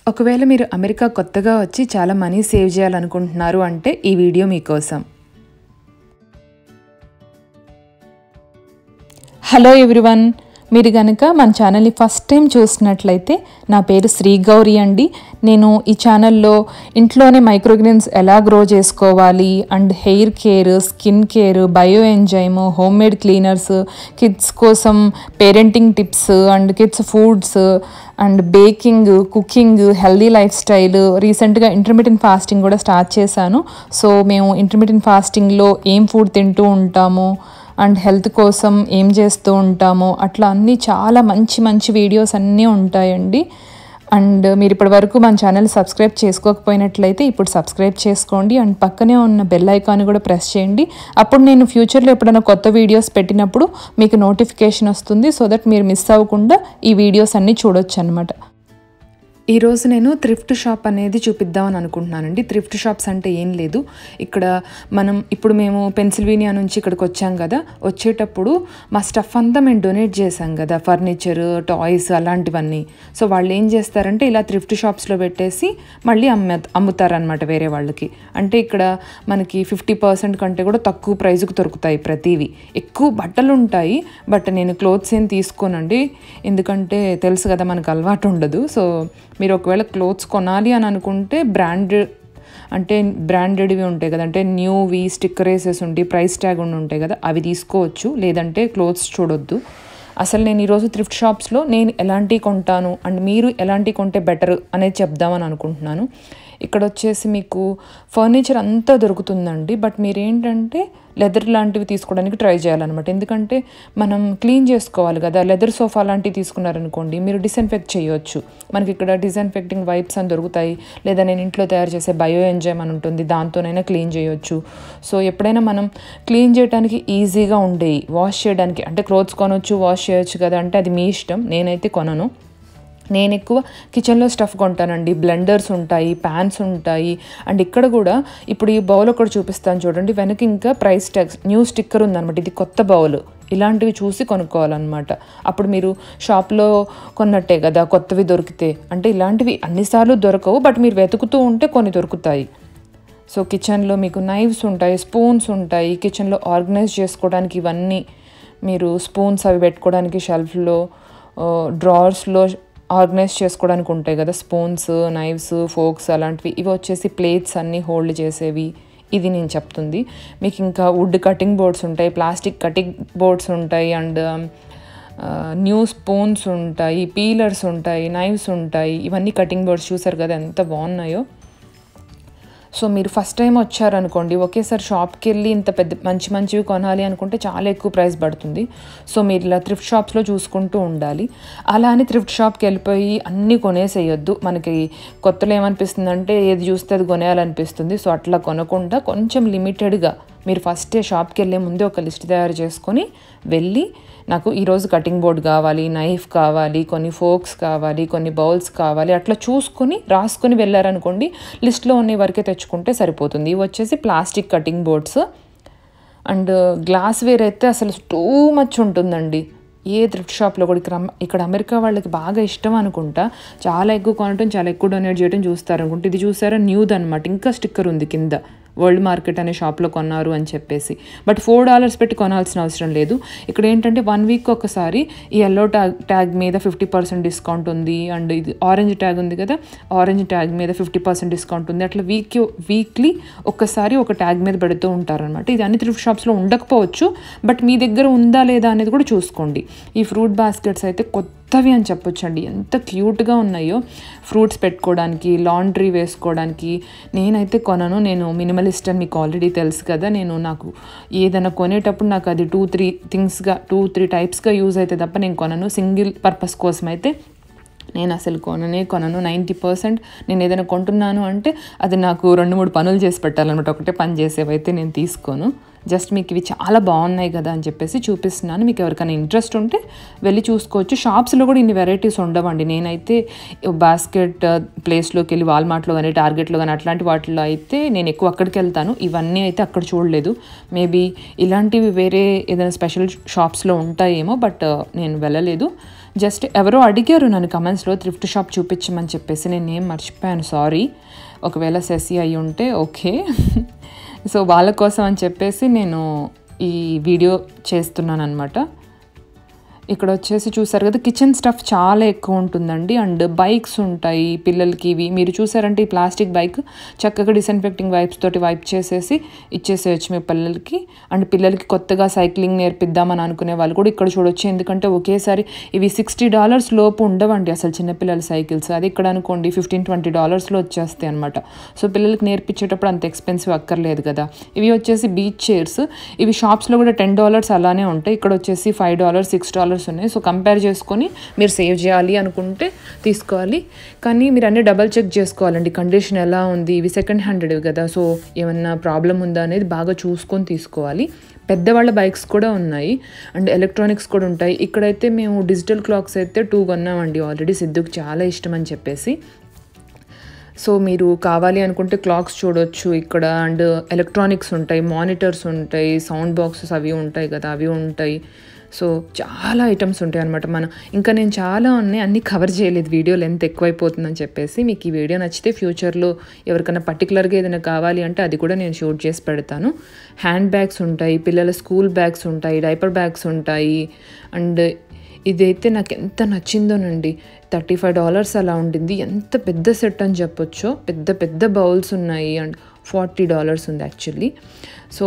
ఒకవేళ మీరు అమెరికా కొత్తగా వచ్చి చాలా మనీ సేవ్ చేయాలనుకుంటున్నారు అంటే ఈ వీడియో మీకోసం హలో ఎవ్రీవన్ మీరు కనుక మన ఛానల్ని ఫస్ట్ టైం చూసినట్లయితే నా పేరు శ్రీ గౌరీ అండి నేను ఈ ఛానల్లో ఇంట్లోనే మైక్రోగ్రీన్స్ ఎలా గ్రో చేసుకోవాలి and hair care skin care bio enzyme home made cleaners kids కోసం parenting tips and kids foods and baking cooking healthy life style రీసెంట్గా ఇంటర్మీడియట్ ఫాస్టింగ్ కూడా స్టార్ట్ చేశాను సో మేము ఇంటర్మీడియట్ ఫాస్టింగ్లో ఏం ఫుడ్ తింటూ ఉంటాము అండ్ హెల్త్ కోసం ఏం చేస్తూ ఉంటామో అట్లా అన్నీ చాలా మంచి మంచి వీడియోస్ అన్నీ ఉంటాయండి అండ్ మీరు ఇప్పటి వరకు మన ఛానల్ సబ్స్క్రైబ్ చేసుకోకపోయినట్లయితే ఇప్పుడు సబ్స్క్రైబ్ చేసుకోండి అండ్ పక్కనే ఉన్న బెల్ ఐకాన్ కూడా ప్రెస్ చేయండి అప్పుడు నేను ఫ్యూచర్లో ఎప్పుడైనా కొత్త వీడియోస్ పెట్టినప్పుడు మీకు నోటిఫికేషన్ వస్తుంది సో దట్ మీరు మిస్ అవ్వకుండా ఈ వీడియోస్ అన్నీ చూడొచ్చు అనమాట ఈరోజు నేను థ్రిఫ్ట్ షాప్ అనేది చూపిద్దామని అనుకుంటున్నానండి థ్రిఫ్ట్ షాప్స్ అంటే ఏం లేదు ఇక్కడ మనం ఇప్పుడు మేము పెన్సిల్వేనియా నుంచి ఇక్కడికి వచ్చాం కదా వచ్చేటప్పుడు మా స్టఫ్ అంతా మేము డొనేట్ చేసాం కదా ఫర్నిచర్ టాయ్స్ అలాంటివన్నీ సో వాళ్ళు ఏం చేస్తారంటే ఇలా థ్రిఫ్ట్ షాప్స్లో పెట్టేసి మళ్ళీ అమ్మ అమ్ముతారనమాట వేరే వాళ్ళకి అంటే ఇక్కడ మనకి ఫిఫ్టీ పర్సెంట్ కంటే కూడా తక్కువ ప్రైస్కి దొరుకుతాయి ప్రతివి ఎక్కువ బట్టలు ఉంటాయి బట్ నేను క్లోత్స్ ఏం తీసుకోనండి ఎందుకంటే తెలుసు కదా మనకు అలవాటు ఉండదు సో మీరు ఒకవేళ క్లోత్స్ కొనాలి అని అనుకుంటే బ్రాండెడ్ అంటే బ్రాండెడ్వి ఉంటాయి కదా అంటే న్యూవి స్టిక్కర్ వేసేసి ఉండి ప్రైస్ ట్యాగ్ ఉండి ఉంటాయి కదా అవి తీసుకోవచ్చు లేదంటే క్లోత్స్ చూడొద్దు అసలు నేను ఈరోజు థ్రిఫ్ట్ షాప్స్లో నేను ఎలాంటివి కొంటాను అండ్ మీరు ఎలాంటివి కొంటే బెటర్ అనేది చెప్దామని అనుకుంటున్నాను ఇక్కడ వచ్చేసి మీకు ఫర్నిచర్ అంతా దొరుకుతుందండి బట్ మీరేంటంటే లెదర్ లాంటివి తీసుకోవడానికి ట్రై చేయాలన్నమాట ఎందుకంటే మనం క్లీన్ చేసుకోవాలి కదా లెదర్ సోఫా లాంటివి తీసుకున్నారనుకోండి మీరు డిసన్ఫెక్ట్ చేయొచ్చు మనకి ఇక్కడ డిసన్ఫెక్టింగ్ వైప్స్ అని దొరుకుతాయి లేదా నేను ఇంట్లో తయారు చేసే బయో ఎంజైమ్ అని ఉంటుంది దాంతోనైనా క్లీన్ చేయొచ్చు సో ఎప్పుడైనా మనం క్లీన్ చేయడానికి ఈజీగా ఉండేవి వాష్ చేయడానికి అంటే క్లోత్స్ కొనొచ్చు వాష్ చేయొచ్చు కదా అంటే అది మీ ఇష్టం నేనైతే కొనను నేను ఎక్కువ కిచెన్లో స్టఫ్ కొంటానండి బ్లెండర్స్ ఉంటాయి ప్యాన్స్ ఉంటాయి అండ్ ఇక్కడ కూడా ఇప్పుడు ఈ బౌల్ ఒకటి చూపిస్తాను చూడండి వెనక ఇంకా ప్రైస్ ట్యాక్స్ న్యూ స్టిక్కర్ ఉందన్నమాట ఇది కొత్త బౌల్ ఇలాంటివి చూసి కొనుక్కోవాలన్నమాట అప్పుడు మీరు షాప్లో కొన్నట్టే కదా కొత్తవి దొరికితే అంటే ఇలాంటివి అన్నిసార్లు దొరకవు బట్ మీరు వెతుకుతూ ఉంటే కొన్ని దొరుకుతాయి సో కిచెన్లో మీకు నైఫ్స్ ఉంటాయి స్పూన్స్ ఉంటాయి కిచెన్లో ఆర్గనైజ్ చేసుకోవడానికి ఇవన్నీ మీరు స్పూన్స్ అవి పెట్టుకోవడానికి షెల్ఫ్లో డ్రావర్స్లో ఆర్గనైజ్ చేసుకోవడానికి ఉంటాయి కదా స్పూన్స్ నైవ్స్ ఫోక్స్ అలాంటివి ఇవి వచ్చేసి ప్లేట్స్ అన్నీ హోల్డ్ చేసేవి ఇది నేను చెప్తుంది మీకు ఇంకా వుడ్ కటింగ్ బోర్డ్స్ ఉంటాయి ప్లాస్టిక్ కటింగ్ బోర్డ్స్ ఉంటాయి అండ్ న్యూ స్పూన్స్ ఉంటాయి పీలర్స్ ఉంటాయి నైవ్స్ ఉంటాయి ఇవన్నీ కటింగ్ బోర్డ్స్ చూసారు కదా ఎంత బాగున్నాయో సో మీరు ఫస్ట్ టైం వచ్చారనుకోండి ఒకేసారి షాప్కి వెళ్ళి ఇంత పెద్ద మంచి మంచివి కొనాలి అనుకుంటే చాలా ఎక్కువ ప్రైస్ పడుతుంది సో మీరు ఇలా థ్రిఫ్ట్ షాప్స్లో చూసుకుంటూ ఉండాలి అలా అని థ్రిఫ్ట్ షాప్కి వెళ్ళిపోయి అన్నీ కొనేసేయొద్దు మనకి కొత్తలో ఏమనిపిస్తుంది ఏది చూస్తే అది కొనేయాలనిపిస్తుంది సో అట్లా కొనకుండా కొంచెం లిమిటెడ్గా మీరు ఫస్టే షాప్కి వెళ్ళే ముందే ఒక లిస్ట్ తయారు చేసుకొని వెళ్ళి నాకు ఈరోజు కటింగ్ బోర్డ్ కావాలి నైఫ్ కావాలి కొన్ని ఫోక్స్ కావాలి కొన్ని బౌల్స్ కావాలి అట్లా చూసుకొని రాసుకొని వెళ్ళారనుకోండి లిస్ట్లో ఉన్న వరకే తెచ్చుకుంటే సరిపోతుంది ఇవి వచ్చేసి plastic cutting boards and glassware అయితే అసలు టూ మచ్ ఉంటుందండి ఏ థ్రిఫ్ట్ షాప్లో కూడా ఇక్కడ ఇక్కడ అమెరికా వాళ్ళకి బాగా ఇష్టం అనుకుంటా చాలా ఎక్కువ కొనటం చాలా ఎక్కువ డొనేట్ చేయడం చూస్తారు అనుకుంటే ఇది చూసారా న్యూది అనమాట ఇంకా స్టిక్కర్ ఉంది కింద వరల్డ్ మార్కెట్ అనే షాప్లో కొన్నారు అని చెప్పేసి బట్ ఫోర్ డాలర్స్ పెట్టి కొనాల్సిన అవసరం లేదు ఇక్కడ ఏంటంటే వన్ వీక్ ఒకసారి ఈ ఎల్లో ట్యాగ్ ట్యాగ్ మీద ఫిఫ్టీ పర్సెంట్ డిస్కౌంట్ ఉంది అండ్ ఇది ఆరెంజ్ ట్యాగ్ ఉంది కదా ఆరెంజ్ ట్యాగ్ మీద ఫిఫ్టీ పర్సెంట్ డిస్కౌంట్ ఉంది అట్లా వీక్ వీక్లీ ఒక్కసారి ఒక ట్యాగ్ మీద పెడుతూ ఉంటారనమాట ఇది అన్ని థ్రిఫ్ట్ షాప్స్లో ఉండకపోవచ్చు బట్ మీ దగ్గర ఉందా లేదా అనేది కూడా చూసుకోండి ఈ ఫ్రూట్ బాస్కెట్స్ అయితే కొత్తవి అని చెప్పొచ్చండి ఎంత క్యూట్గా ఉన్నాయో ఫ్రూట్స్ పెట్టుకోవడానికి లాండ్రీ వేసుకోవడానికి నేనైతే కొనను నేను మినిమలిస్ట్ అని మీకు ఆల్రెడీ తెలుసు కదా నేను నాకు ఏదైనా కొనేటప్పుడు నాకు అది టూ త్రీ థింగ్స్గా టూ త్రీ టైప్స్గా యూజ్ అయితే తప్ప నేను కొనను సింగిల్ పర్పస్ కోసం అయితే నేను అసలు కొననే కొనను నైంటీ పర్సెంట్ నేను ఏదైనా కొంటున్నాను అంటే అది నాకు రెండు మూడు పనులు చేసి పెట్టాలన్నమాట ఒకటే పని చేసేవైతే నేను తీసుకోను జస్ట్ మీకు ఇవి చాలా బాగున్నాయి కదా అని చెప్పేసి చూపిస్తున్నాను మీకు ఎవరికైనా ఇంట్రెస్ట్ ఉంటే వెళ్ళి చూసుకోవచ్చు షాప్స్లో కూడా ఇన్ని వెరైటీస్ ఉండవండి నేనైతే బాస్కెట్ ప్లేస్లోకి వెళ్ళి వాల్మార్ట్లో కానీ టార్గెట్లో కానీ అట్లాంటి వాటిలో అయితే నేను ఎక్కువ అక్కడికి వెళ్తాను ఇవన్నీ అయితే అక్కడ చూడలేదు మేబీ ఇలాంటివి వేరే ఏదైనా స్పెషల్ షాప్స్లో ఉంటాయేమో బట్ నేను వెళ్ళలేదు జస్ట్ ఎవరో అడిగారు నన్ను కమెంట్స్లో థ్రిఫ్ట్ షాప్ చూపించమని చెప్పేసి నేను ఏం మర్చిపోయాను సారీ ఒకవేళ సెసి అయి ఉంటే ఓకే సో వాళ్ళ కోసం అని చెప్పేసి నేను ఈ వీడియో చేస్తున్నాను అనమాట ఇక్కడ వచ్చేసి చూసారు కదా కిచెన్ స్టఫ్ చాలా ఎక్కువ ఉంటుందండి అండ్ బైక్స్ ఉంటాయి పిల్లలకి ఇవి మీరు చూసారంటే ఈ ప్లాస్టిక్ బైక్ చక్కగా డిసన్ఫెక్టింగ్ వైప్స్ తోటి వైప్ చేసేసి ఇచ్చేసేయచ్చు మీ పిల్లలకి అండ్ పిల్లలకి కొత్తగా సైక్లింగ్ నేర్పిద్దామని అనుకునే వాళ్ళు కూడా ఇక్కడ చూడొచ్చు ఎందుకంటే ఒకేసారి ఇవి సిక్స్టీ డాలర్స్ లోపు ఉండవండి అసలు చిన్నపిల్లల సైకిల్స్ అది ఇక్కడ అనుకోండి ఫిఫ్టీన్ ట్వంటీ డాలర్స్లో వచ్చేస్తాయి అనమాట సో పిల్లలకి నేర్పించేటప్పుడు అంత ఎక్స్పెన్సివ్ అక్కర్లేదు కదా ఇవి వచ్చేసి బీచ్ చైర్స్ ఇవి షాప్స్లో కూడా టెన్ డాలర్స్ అలానే ఉంటాయి ఇక్కడ వచ్చేసి ఫైవ్ డాలర్స్ సిక్స్ డాలర్స్ ఉన్నాయి సో కంపేర్ చేసుకొని మీరు సేవ్ చేయాలి అనుకుంటే తీసుకోవాలి కానీ మీరు అన్ని డబల్ చెక్ చేసుకోవాలండి కండిషన్ ఎలా ఉంది ఇవి సెకండ్ హ్యాండెడ్ కదా సో ఏమన్నా ప్రాబ్లం ఉందా అనేది బాగా చూసుకొని తీసుకోవాలి పెద్దవాళ్ళ బైక్స్ కూడా ఉన్నాయి అండ్ ఎలక్ట్రానిక్స్ కూడా ఉంటాయి ఇక్కడైతే మేము డిజిటల్ క్లాక్స్ అయితే టూ కొన్నామండి ఆల్రెడీ సిద్ధుకు చాలా ఇష్టం అని చెప్పేసి సో మీరు కావాలి అనుకుంటే క్లాక్స్ చూడొచ్చు ఇక్కడ అండ్ ఎలక్ట్రానిక్స్ ఉంటాయి మానిటర్స్ ఉంటాయి సౌండ్ బాక్సెస్ అవి ఉంటాయి కదా అవి ఉంటాయి సో చాలా ఐటమ్స్ ఉంటాయి అనమాట మనం ఇంకా నేను చాలా ఉన్నాయి అన్నీ కవర్ చేయలేదు వీడియో లెంత్ ఎక్కువైపోతుందని చెప్పేసి మీకు ఈ వీడియో నచ్చితే ఫ్యూచర్లో ఎవరికైనా పర్టికులర్గా ఏదైనా కావాలి అంటే అది కూడా నేను షూట్ చేసి పెడతాను హ్యాండ్ బ్యాగ్స్ ఉంటాయి పిల్లల స్కూల్ బ్యాగ్స్ ఉంటాయి డైపర్ బ్యాగ్స్ ఉంటాయి అండ్ ఇదైతే నాకు ఎంత నచ్చిందోనండి థర్టీ ఫైవ్ డాలర్స్ అలా ఉండింది ఎంత పెద్ద సెట్ అని చెప్పొచ్చు పెద్ద పెద్ద బౌల్స్ ఉన్నాయి అండ్ ఫార్టీ డాలర్స్ ఉంది యాక్చువల్లీ సో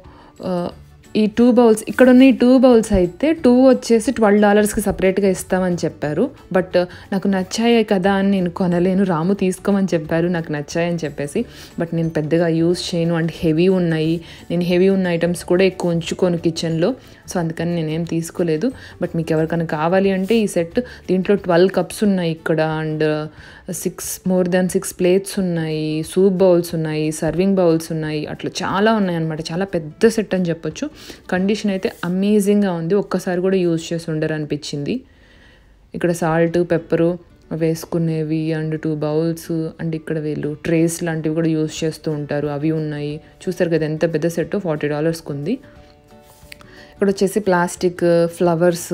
ఈ టూ బౌల్స్ ఇక్కడ ఉన్న ఈ టూ బౌల్స్ అయితే టూ వచ్చేసి ట్వెల్వ్ డాలర్స్కి సపరేట్గా ఇస్తామని చెప్పారు బట్ నాకు నచ్చాయి కదా అని నేను కొనలేను రాము తీసుకోమని చెప్పారు నాకు నచ్చాయని చెప్పేసి బట్ నేను పెద్దగా యూస్ చేయను అండ్ హెవీ ఉన్నాయి నేను హెవీ ఉన్న ఐటమ్స్ కూడా ఎక్కువ ఉంచుకోను కిచెన్లో సో అందుకని నేనేం తీసుకోలేదు బట్ మీకు ఎవరికైనా కావాలి అంటే ఈ సెట్ దీంట్లో ట్వెల్వ్ కప్స్ ఉన్నాయి ఇక్కడ and six more than six plates ఉన్నాయి సూప్ బౌల్స్ ఉన్నాయి సర్వింగ్ బౌల్స్ ఉన్నాయి అట్లా చాలా ఉన్నాయి అనమాట చాలా పెద్ద సెట్ అని చెప్పొచ్చు కండిషన్ అయితే అమేజింగ్గా ఉంది ఒక్కసారి కూడా యూజ్ చేసి ఉండరు అనిపించింది ఇక్కడ సాల్ట్ పెప్పరు వేసుకునేవి అండ్ టూ బౌల్స్ అండ్ ఇక్కడ వీళ్ళు ట్రేస్ లాంటివి కూడా యూజ్ చేస్తూ ఉంటారు అవి ఉన్నాయి చూస్తారు కదా ఎంత పెద్ద సెట్ ఫార్టీ డాలర్స్కి ఉంది ఇక్కడ వచ్చేసి ప్లాస్టిక్ ఫ్లవర్స్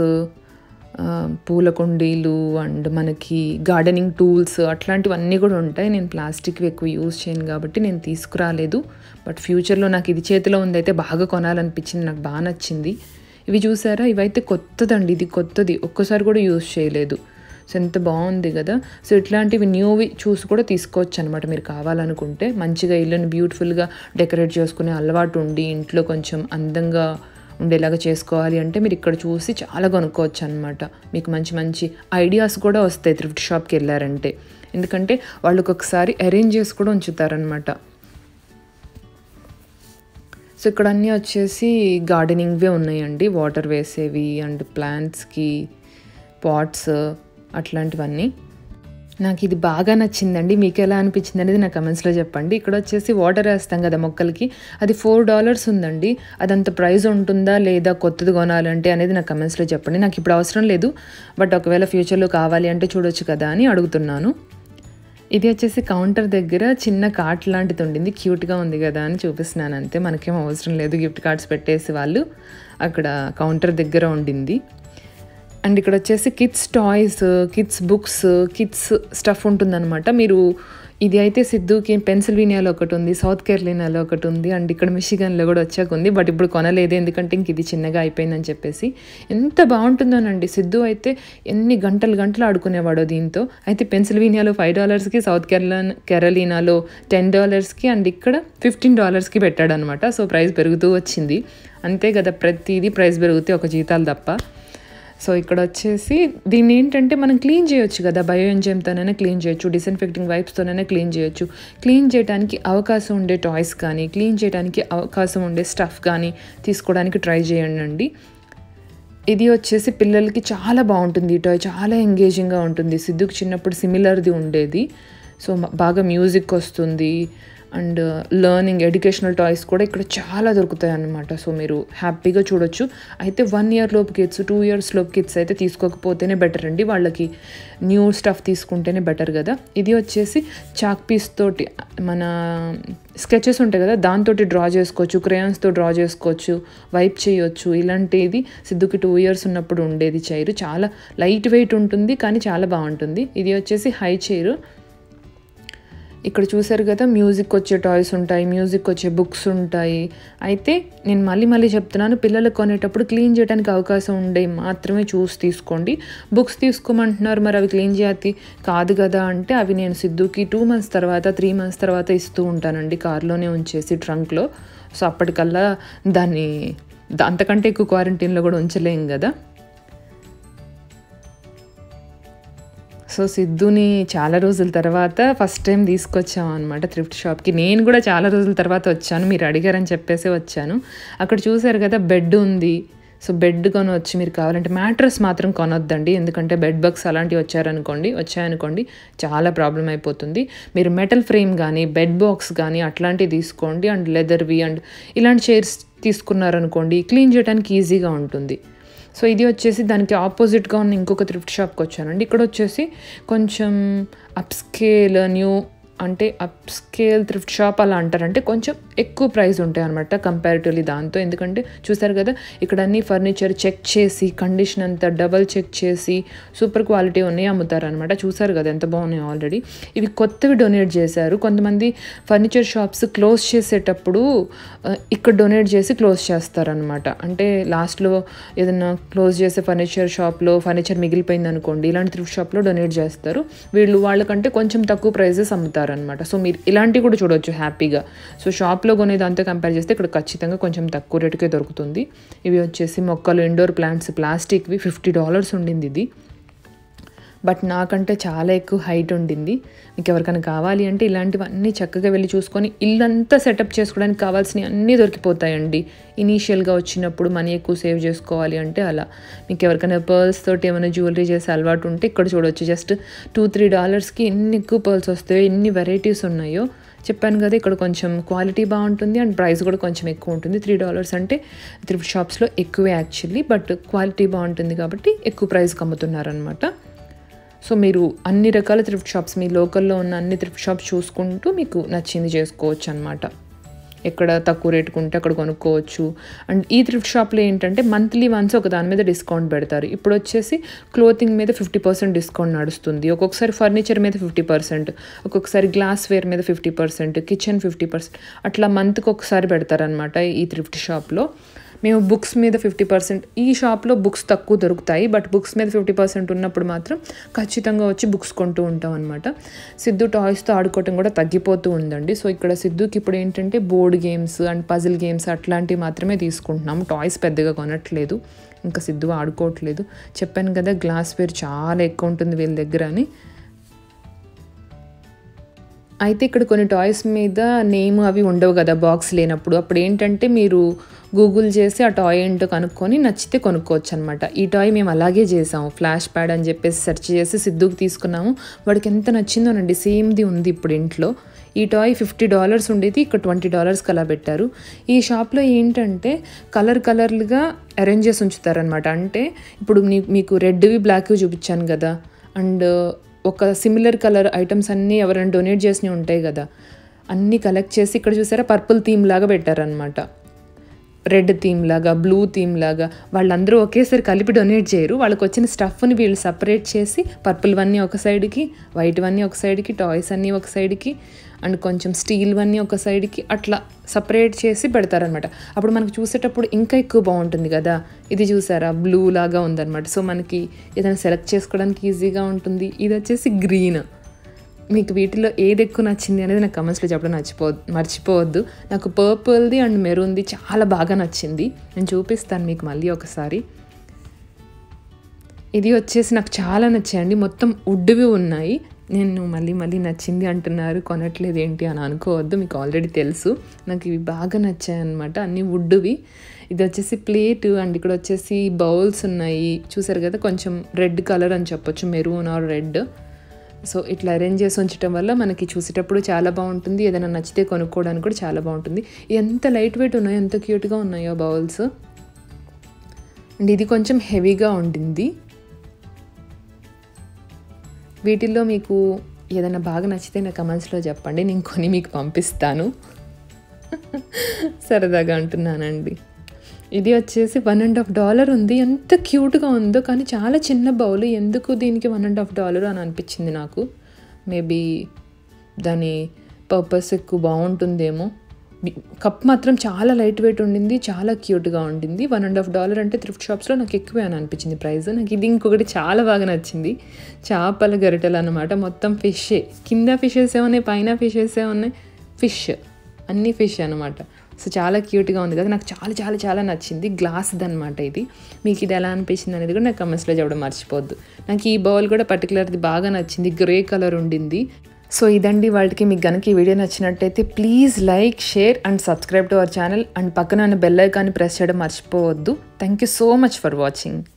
పూల కుండీలు అండ్ మనకి గార్డెనింగ్ టూల్స్ అట్లాంటివన్నీ కూడా ఉంటాయి నేను ప్లాస్టిక్వి ఎక్కువ యూజ్ చేయను కాబట్టి నేను తీసుకురాలేదు బట్ ఫ్యూచర్లో నాకు ఇది చేతిలో ఉంది అయితే బాగా కొనాలనిపించింది నాకు బాగా నచ్చింది ఇవి చూసారా ఇవైతే కొత్తదండి ఇది కొత్తది ఒక్కసారి కూడా యూజ్ చేయలేదు సో ఎంత బాగుంది కదా సో ఇట్లాంటివి న్యూవి చూసి కూడా తీసుకోవచ్చు అనమాట మీరు కావాలనుకుంటే మంచిగా ఇల్లుని బ్యూటిఫుల్గా డెకరేట్ చేసుకునే అలవాటు ఉండి ఇంట్లో కొంచెం అందంగా ఉండేలాగా చేసుకోవాలి అంటే మీరు ఇక్కడ చూసి చాలా కొనుక్కోవచ్చు అనమాట మీకు మంచి మంచి ఐడియాస్ కూడా వస్తాయి థ్రిఫ్ట్ షాప్కి వెళ్ళారంటే ఎందుకంటే వాళ్ళు ఒక్కొక్కసారి అరేంజ్ చేసి కూడా ఉంచుతారనమాట సో ఇక్కడ అన్నీ వచ్చేసి గార్డెనింగ్వే ఉన్నాయండి వాటర్ వేసేవి అండ్ ప్లాంట్స్కి పాట్స్ అట్లాంటివన్నీ నాకు ఇది బాగా నచ్చిందండి మీకు ఎలా అనిపించింది అనేది నా కమెంట్స్లో చెప్పండి ఇక్కడ వచ్చేసి వాటర్ వేస్తాం కదా మొక్కలకి అది ఫోర్ డాలర్స్ ఉందండి అదంత ప్రైస్ ఉంటుందా లేదా కొత్తది కొనాలంటే అనేది నా కమెంట్స్లో చెప్పండి నాకు ఇప్పుడు అవసరం లేదు బట్ ఒకవేళ ఫ్యూచర్లో కావాలి అంటే చూడొచ్చు కదా అని అడుగుతున్నాను ఇది వచ్చేసి కౌంటర్ దగ్గర చిన్న కార్ట్ లాంటిది ఉండింది క్యూట్గా ఉంది కదా అని చూపిస్తున్నాను అంతే మనకేం అవసరం లేదు గిఫ్ట్ కార్డ్స్ పెట్టేసి వాళ్ళు అక్కడ కౌంటర్ దగ్గర ఉండింది అండ్ ఇక్కడ వచ్చేసి kids toys kids books kids stuff ఉంటుందన్నమాట మీరు ఇది అయితే సిద్ధుకి పెన్సిల్వేనియాలో ఒకటి ఉంది సౌత్ కేరళీనాలో ఒకటి ఉంది అండ్ ఇక్కడ మిషిగన్లో కూడా వచ్చాక ఉంది బట్ ఇప్పుడు కొనలేదు ఎందుకంటే ఇంక ఇది చిన్నగా అయిపోయిందని చెప్పేసి ఎంత బాగుంటుందోనండి సిద్ధు అయితే ఎన్ని గంటలు గంటలు ఆడుకునేవాడో దీంతో అయితే పెన్సిల్వేనియాలో ఫైవ్ డాలర్స్కి సౌత్ కేరళ కేరళీనాలో టెన్ డాలర్స్కి అండ్ ఇక్కడ ఫిఫ్టీన్ డాలర్స్కి పెట్టాడనమాట సో ప్రైస్ పెరుగుతూ వచ్చింది అంతే కదా ప్రతిదీ ప్రైస్ పెరిగితే ఒక జీతాలు తప్ప సో ఇక్కడ వచ్చేసి దీన్ని ఏంటంటే మనం క్లీన్ చేయొచ్చు కదా బయో ఎంజైమ్తోనైనా క్లీన్ చేయొచ్చు డిసన్ఫెక్టింగ్ వైప్స్తోనైనా క్లీన్ చేయొచ్చు క్లీన్ చేయడానికి అవకాశం ఉండే టాయ్స్ కానీ క్లీన్ చేయడానికి అవకాశం ఉండే స్టఫ్ కానీ తీసుకోవడానికి ట్రై చేయండి అండి ఇది వచ్చేసి పిల్లలకి చాలా బాగుంటుంది ఈ టాయ్ చాలా ఎంగేజింగ్గా ఉంటుంది సిద్ధుకు చిన్నప్పుడు సిమిలర్ది ఉండేది సో బాగా మ్యూజిక్ వస్తుంది అండ్ లర్నింగ్ ఎడ్యుకేషనల్ టాయ్స్ కూడా ఇక్కడ చాలా దొరుకుతాయి అన్నమాట సో మీరు హ్యాపీగా చూడొచ్చు అయితే వన్ ఇయర్ లోపు కిడ్స్ టూ ఇయర్స్ లోపు కిడ్స్ అయితే తీసుకోకపోతేనే బెటర్ అండి వాళ్ళకి న్యూ స్టఫ్ తీసుకుంటేనే బెటర్ కదా ఇది వచ్చేసి చాక్ పీస్ తోటి మన స్కెచెస్ ఉంటాయి కదా దాంతో డ్రా చేసుకోవచ్చు క్రేయాన్స్తో డ్రా చేసుకోవచ్చు వైప్ చేయొచ్చు ఇలాంటిది సిద్ధుకి టూ ఇయర్స్ ఉన్నప్పుడు ఉండేది చైర్ చాలా లైట్ వెయిట్ ఉంటుంది కానీ చాలా బాగుంటుంది ఇది వచ్చేసి హై చైర్ ఇక్కడ చూసారు కదా మ్యూజిక్ వచ్చే టాయ్స్ ఉంటాయి మ్యూజిక్ వచ్చే బుక్స్ ఉంటాయి అయితే నేను మళ్ళీ మళ్ళీ చెప్తున్నాను పిల్లలకు కొనేటప్పుడు క్లీన్ చేయడానికి అవకాశం ఉండే మాత్రమే చూసి తీసుకోండి బుక్స్ తీసుకోమంటున్నారు మరి అవి క్లీన్ చేయతి కాదు కదా అంటే అవి నేను సిద్ధుకి టూ మంత్స్ తర్వాత త్రీ మంత్స్ తర్వాత ఇస్తూ ఉంటానండి కార్లోనే ఉంచేసి ట్రంక్లో సో అప్పటికల్లా దాన్ని దా- అంతకంటే ఎక్కువ క్వారంటైన్లో కూడా ఉంచలేం కదా సో సిద్ధుని చాలా రోజుల తర్వాత ఫస్ట్ టైం తీసుకొచ్చాం అనమాట థ్రిఫ్ట్ షాప్కి నేను కూడా చాలా రోజుల తర్వాత వచ్చాను మీరు అడిగారని చెప్పేసి వచ్చాను అక్కడ చూసారు కదా బెడ్ ఉంది సో బెడ్ కొనవచ్చు మీరు కావాలంటే మ్యాట్రస్ మాత్రం కొనొద్దండి ఎందుకంటే బెడ్ బగ్స్ అలాంటివి వచ్చారనుకోండి వచ్చాయనుకోండి చాలా ప్రాబ్లం అయిపోతుంది మీరు మెటల్ ఫ్రేమ్ కానీ బెడ్ బాక్స్ కానీ అట్లాంటివి తీసుకోండి అండ్ లెదర్వి అండ్ ఇలాంటి చైర్స్ తీసుకున్నారనుకోండి క్లీన్ చేయడానికి ఈజీగా ఉంటుంది సో ఇది వచ్చేసి దానికి ఆపోజిట్గా ఉన్న ఇంకొక థ్రిఫ్ట్ షాప్కి వచ్చానండి ఇక్కడ వచ్చేసి కొంచెం అప్స్కేల్ న్యూ అంటే అప్స్కేల్ థ్రిఫ్ట్ షాప్ అలా అంటారంటే కొంచెం ఎక్కువ ప్రైస్ ఉంటాయి అనమాట కంపారిటివ్లీ దాంతో ఎందుకంటే చూసారు కదా ఇక్కడ అన్ని ఫర్నిచర్ చెక్ చేసి కండిషన్ అంతా డబల్ చెక్ చేసి సూపర్ క్వాలిటీ ఉన్నాయి అమ్ముతారు అనమాట చూసారు కదా ఎంత బాగున్నాయి ఆల్రెడీ ఇవి కొత్తవి డొనేట్ చేశారు కొంతమంది ఫర్నిచర్ షాప్స్ క్లోజ్ చేసేటప్పుడు ఆ, ఇక్కడ డొనేట్ చేసి క్లోజ్ చేస్తారనమాట అంటే లాస్ట్లో ఏదైనా క్లోజ్ చేసే ఫర్నిచర్ షాప్లో ఫర్నిచర్ మిగిలిపోయింది అనుకోండి ఇలాంటి థ్రిఫ్ట్ షాప్లో డొనేట్ చేస్తారు వీళ్ళు వాళ్ళకంటే కొంచెం తక్కువ ప్రైజెస్ అమ్ముతారనమాట సో మీరు ఇలాంటివి కూడా చూడొచ్చు హ్యాపీగా సో షాప్లో కొనే దాంతో కంపేర్ చేస్తే ఇక్కడ ఖచ్చితంగా కొంచెం తక్కువ రేటుకే దొరుకుతుంది ఇవి వచ్చేసి మొక్కలు ఇండోర్ ప్లాంట్స్ ప్లాస్టిక్వి ఫిఫ్టీ డాలర్స్ ఉండింది ఇది బట్ నాకంటే చాలా ఎక్కువ హైట్ ఉండింది మీకు ఎవరికైనా కావాలి అంటే ఇలాంటివన్నీ చక్కగా వెళ్ళి చూసుకొని ఇల్లంతా సెటప్ చేసుకోవడానికి కావాల్సినవి అన్నీ దొరికిపోతాయండి ఇనీషియల్గా వచ్చినప్పుడు మనీ ఎక్కువ సేవ్ చేసుకోవాలి అంటే అలా మీకు ఎవరికైనా పర్ల్స్ తోటి ఏమైనా జ్యువెలరీ చేసే అలవాటు ఉంటే ఇక్కడ చూడవచ్చు జస్ట్ టూ త్రీ డాలర్స్కి ఎన్ని ఎక్కువ పర్ల్స్ వస్తాయో ఎన్ని వెరైటీస్ ఉన్నాయో చెప్పాను కదా ఇక్కడ కొంచెం క్వాలిటీ బాగుంటుంది అండ్ ప్రైస్ కూడా కొంచెం ఎక్కువ ఉంటుంది త్రీ డాలర్స్ అంటే థ్రిఫ్ట్ షాప్స్లో ఎక్కువే యాక్చువల్లీ బట్ క్వాలిటీ బాగుంటుంది కాబట్టి ఎక్కువ ప్రైస్కి అమ్ముతున్నారనమాట సో మీరు అన్ని రకాల థ్రిఫ్ట్ షాప్స్ మీ లోకల్లో ఉన్న అన్ని థ్రిఫ్ట్ షాప్స్ చూసుకుంటూ మీకు నచ్చింది చేసుకోవచ్చు అనమాట ఎక్కడ తక్కువ రేటుకు ఉంటే అక్కడ కొనుక్కోవచ్చు అండ్ ఈ థ్రిఫ్ట్ షాప్లో ఏంటంటే మంత్లీ వన్స్ ఒక దాని మీద డిస్కౌంట్ పెడతారు ఇప్పుడు వచ్చేసి క్లోతింగ్ మీద ఫిఫ్టీ పర్సెంట్ డిస్కౌంట్ నడుస్తుంది ఒక్కొక్కసారి ఫర్నిచర్ మీద ఫిఫ్టీ పర్సెంట్ ఒక్కొక్కసారి గ్లాస్ వేర్ మీద fifty percent kitchen fifty percent అట్లా మంత్కి ఒకసారి పెడతారనమాట ఈ థ్రిఫ్ట్ షాప్లో మేము బుక్స్ మీద ఫిఫ్టీ పర్సెంట్ ఈ షాప్లో బుక్స్ తక్కువ దొరుకుతాయి బట్ బుక్స్ మీద ఫిఫ్టీ పర్సెంట్ ఉన్నప్పుడు మాత్రం ఖచ్చితంగా వచ్చి బుక్స్ కొంటూ ఉంటాం అనమాట సిద్ధు టాయ్స్తో ఆడుకోవటం కూడా తగ్గిపోతూ ఉందండి సో ఇక్కడ సిద్ధుకి ఇప్పుడు ఏంటంటే board games and puzzle games అట్లాంటివి మాత్రమే తీసుకుంటున్నాము టాయ్స్ పెద్దగా కొనట్లేదు ఇంకా సిద్ధు ఆడుకోవట్లేదు చెప్పాను కదా గ్లాస్ వేర్ చాలా ఎక్కువ ఉంటుంది వీళ్ళ దగ్గర అని అయితే ఇక్కడ కొన్ని టాయ్స్ మీద నేమ్ అవి ఉండవు కదా బాక్స్ లేనప్పుడు అప్పుడు ఏంటంటే మీరు గూగుల్ చేసి ఆ టాయ్ ఏంటో కనుక్కొని నచ్చితే కొనుక్కోవచ్చు అనమాట ఈ టాయ్ మేము అలాగే చేసాము ఫ్లాష్ ప్యాడ్ అని చెప్పేసి సెర్చ్ చేసి సిద్ధుకి తీసుకున్నాము వాడికి ఎంత నచ్చిందోనండి సేమ్ది ఉంది ఇప్పుడు ఇంట్లో ఈ టాయ్ ఫిఫ్టీ డాలర్స్ ఉండేది ఇక్కడ ట్వంటీ డాలర్స్కి అలా పెట్టారు ఈ షాప్లో ఏంటంటే కలర్ కలర్లుగా అరేంజ్ చేసి ఉంచుతారనమాట అంటే ఇప్పుడు నీ- మీకు రెడ్వి బ్లాక్వి చూపించాను కదా అండ్ ఒక సిమిలర్ కలర్ ఐటమ్స్ అన్నీ ఎవరైనా డొనేట్ చేసినవి ఉంటాయి కదా అన్నీ కలెక్ట్ చేసి ఇక్కడ చూసారా పర్పుల్ థీమ్ లాగా పెట్టారనమాట రెడ్ థీమ్ లాగా బ్లూ థీమ్ లాగా వాళ్ళందరూ ఒకేసారి కలిపి డొనేట్ చేయరు వాళ్ళకి వచ్చిన స్టఫ్ని వీళ్ళు సపరేట్ చేసి పర్పుల్ వన్నీ ఒక సైడ్కి వైట్ వన్నీ ఒక సైడ్కి టాయ్స్ అన్నీ ఒక సైడ్కి అండ్ కొంచెం స్టీల్ వన్నీ ఒక సైడ్కి అట్లా సపరేట్ చేసి పెడతారనమాట అప్పుడు మనకు చూసేటప్పుడు ఇంకా ఎక్కువ బాగుంటుంది కదా ఇది చూసారా బ్లూ లాగా ఉందన్నమాట సో మనకి ఏదైనా సెలెక్ట్ చేసుకోవడానికి ఈజీగా ఉంటుంది ఇది వచ్చేసి గ్రీన్ మీకు వీటిలో ఏది ఎక్కువ నచ్చింది అనేది నాకు కమెంట్స్లో చెప్పడం నచ్చిపో మర్చిపోవద్దు నాకు పర్పుల్ది అండ్ మెరూన్ది చాలా బాగా నచ్చింది నేను చూపిస్తాను మీకు మళ్ళీ ఒకసారి ఇది వచ్చేసి నాకు చాలా నచ్చాయండి మొత్తం వుడ్వి ఉన్నాయి నేను మళ్ళీ మళ్ళీ నచ్చింది అంటున్నారు కొనట్లేదు ఏంటి అని అనుకోవద్దు మీకు ఆల్రెడీ తెలుసు నాకు ఇవి బాగా నచ్చాయి అనమాట అన్ని వుడ్వి ఇది వచ్చేసి ప్లేట్ అండ్ ఇక్కడ వచ్చేసి బౌల్స్ ఉన్నాయి చూసారు కదా కొంచెం రెడ్ కలర్ అని చెప్పొచ్చు మెరూన్ ఆర్ రెడ్ సో ఇట్లా అరేంజ్ చేసి ఉంచడం వల్ల మనకి చూసేటప్పుడు చాలా బాగుంటుంది ఏదైనా నచ్చితే కొనుక్కోవడానికి కూడా చాలా బాగుంటుంది ఎంత లైట్ వెయిట్ ఉన్నాయో ఎంత క్యూట్గా ఉన్నాయో బౌల్స్ అండ్ ఇది కొంచెం హెవీగా ఉండింది వీటిల్లో మీకు ఏదైనా బాగా నచ్చితే నా కమెంట్స్లో చెప్పండి నేను కొని మీకు పంపిస్తాను సరదాగా అంటున్నానండి ఇది వచ్చేసి వన్ అండ్ హాఫ్ డాలర్ ఉంది ఎంత క్యూట్గా ఉందో కానీ చాలా చిన్న బౌల్ ఎందుకు దీనికి వన్ అండ్ హాఫ్ డాలర్ అని అనిపించింది నాకు మేబీ దాని పర్పస్ ఎక్కువ బాగుంటుందేమో కప్ మాత్రం చాలా లైట్ వెయిట్ ఉండింది చాలా క్యూట్గా ఉండింది వన్ అండ్ హాఫ్ డాలర్ అంటే థ్రిఫ్ట్ షాప్స్లో నాకు ఎక్కువే అని అనిపించింది ప్రైస్ నాకు ఇది ఇంకొకటి చాలా బాగా నచ్చింది చేపల గరిటెలు అనమాట మొత్తం ఫిషే కింద ఫిషెస్ ఉన్నాయి పైన ఫిషెస్ ఉన్నాయి ఫిష్ అన్ని ఫిష్ అనమాట సో చాలా క్యూట్గా ఉంది కదా నాకు చాలా చాలా చాలా నచ్చింది గ్లాస్ది అనమాట ఇది మీకు ఇది ఎలా అనిపించింది అనేది కూడా నాకు కమెంట్స్లో చెప్పడం మర్చిపోద్దు నాకు ఈ బౌల్ కూడా పర్టికులర్ది బాగా నచ్చింది గ్రే కలర్ ఉండింది సో ఇదండి వాళ్ళకి మీకు కనుక ఈ వీడియో నచ్చినట్టయితే please like share and subscribe to our channel and పక్కన బెల్ ఐకాన్ని ప్రెస్ చేయడం మర్చిపోవద్దు thank you so much for watching